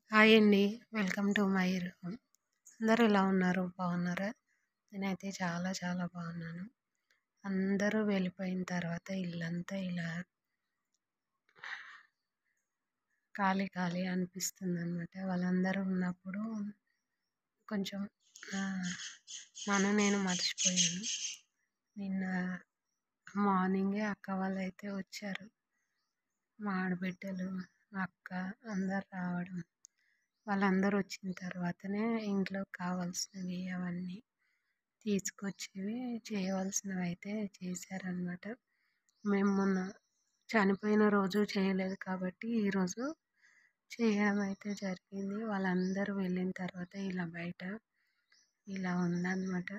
hi అండి welcome to my room అందరూ ఎలా ఉన్నారు బాగున్నారా నేనైతే చాలా చాలా బాగున్నాను అందరూ వెళ్ళిపోయిన తర్వాత ఇల్లంతా ఇలా ఖాళీ ఖాళీ అనిపిస్తుంది అనమాట వాళ్ళందరూ ఉన్నప్పుడు కొంచెం నన్ను నేను మర్చిపోయాను నిన్న మార్నింగే అక్క వాళ్ళు అయితే వచ్చారు మా ఆడబిడ్డలు మా అక్క అందరు రావడం వాళ్ళందరూ వచ్చిన తర్వాతనే ఇంట్లో కావాల్సినవి అవన్నీ తీసుకొచ్చేవి చేయవలసినవి అయితే చేశారనమాట మేము మొన్న చనిపోయిన రోజు చేయలేదు కాబట్టి ఈరోజు చేయడం అయితే జరిగింది వాళ్ళందరూ వెళ్ళిన తర్వాత ఇలా బయట ఇలా ఉందన్నమాట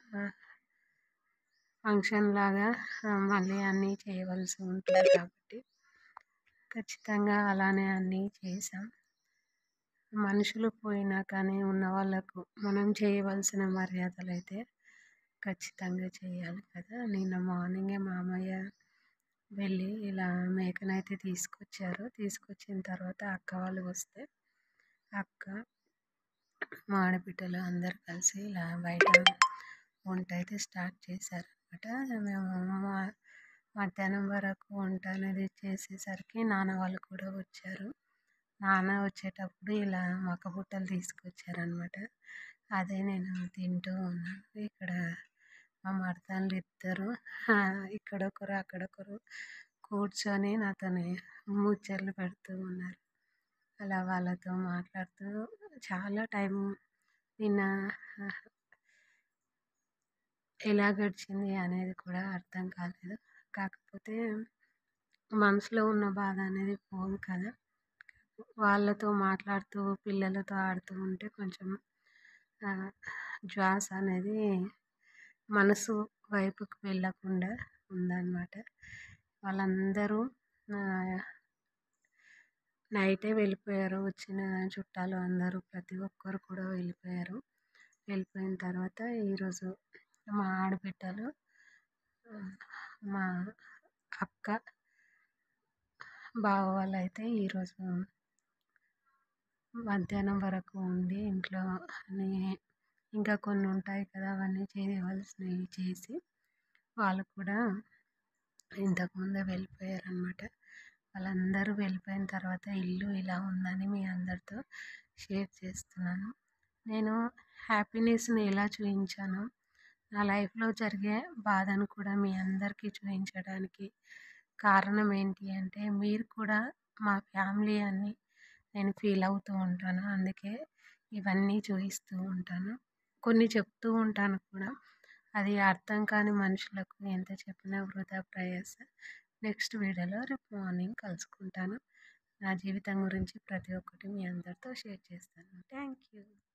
ఫంక్షన్ లాగా మళ్ళీ అన్నీ చేయవలసి ఉంటుంది కాబట్టి ఖచ్చితంగా అలానే అన్నీ చేసాం మనుషులు పోయినా కానీ ఉన్న వాళ్ళకు మనం చేయవలసిన మర్యాదలు అయితే ఖచ్చితంగా చేయాలి కదా నిన్న మార్నింగే మామయ్య వెళ్ళి ఇలా మేకనైతే తీసుకొచ్చారు తీసుకొచ్చిన తర్వాత అక్క వాళ్ళు వస్తే అక్క మా ఆడబిడ్డలు అందరు కలిసి ఇలా బయట వంట అయితే స్టార్ట్ చేశారనమాట మేము మధ్యాహ్నం వరకు వంట అనేది చేసేసరికి నాన్న వాళ్ళు కూడా వచ్చారు నాన్న వచ్చేటప్పుడు ఇలా మక్క బుట్టలు తీసుకొచ్చారనమాట అదే నేను తింటూ ఉన్నాను ఇక్కడ మా మరదళ్ళు ఇద్దరు ఇక్కడొకరు అక్కడొకరు కూర్చొని నాతోని ముచ్చట్లు పెడుతూ ఉన్నారు అలా వాళ్ళతో మాట్లాడుతూ చాలా టైం నిన్న ఎలా గడిచింది అనేది కూడా అర్థం కాలేదు కాకపోతే మనసులో ఉన్న బాధ అనేది పోదు కదా వాళ్ళతో మాట్లాడుతూ పిల్లలతో ఆడుతూ ఉంటే కొంచెం శ్వాస అనేది మనసు వైపుకు వెళ్ళకుండా ఉందన్నమాట వాళ్ళందరూ నైటే వెళ్ళిపోయారు వచ్చిన చుట్టాలు అందరూ ప్రతి ఒక్కరు కూడా వెళ్ళిపోయారు వెళ్ళిపోయిన తర్వాత ఈరోజు మా ఆడబిడ్డలు మా అక్క బావ వాళ్ళు అయితే ఈరోజు మధ్యాహ్నం వరకు ఉండి ఇంట్లో అన్నీ ఇంకా కొన్ని ఉంటాయి కదా అవన్నీ చేయవలసినవి చేసి వాళ్ళు కూడా ఇంతకుముందే వెళ్ళిపోయారు అనమాట వాళ్ళందరూ వెళ్ళిపోయిన తర్వాత ఇల్లు ఇలా ఉందని మీ అందరితో షేర్ చేస్తున్నాను నేను హ్యాపీనెస్ని ఎలా చూపించానో నా లైఫ్లో జరిగే బాధను కూడా మీ అందరికీ చూపించడానికి కారణం ఏంటి అంటే మీరు కూడా మా ఫ్యామిలీ అని నేను ఫీల్ అవుతూ ఉంటాను అందుకే ఇవన్నీ చూపిస్తూ ఉంటాను కొన్ని చెప్తూ ఉంటాను కూడా అది అర్థం కాని మనుషులకు ఎంత చెప్పినా వృధా ప్రయాస నెక్స్ట్ వీడియోలో రేపు మార్నింగ్ కలుసుకుంటాను నా జీవితం గురించి ప్రతి ఒక్కటి మీ అందరితో షేర్ చేస్తాను థ్యాంక్ యూ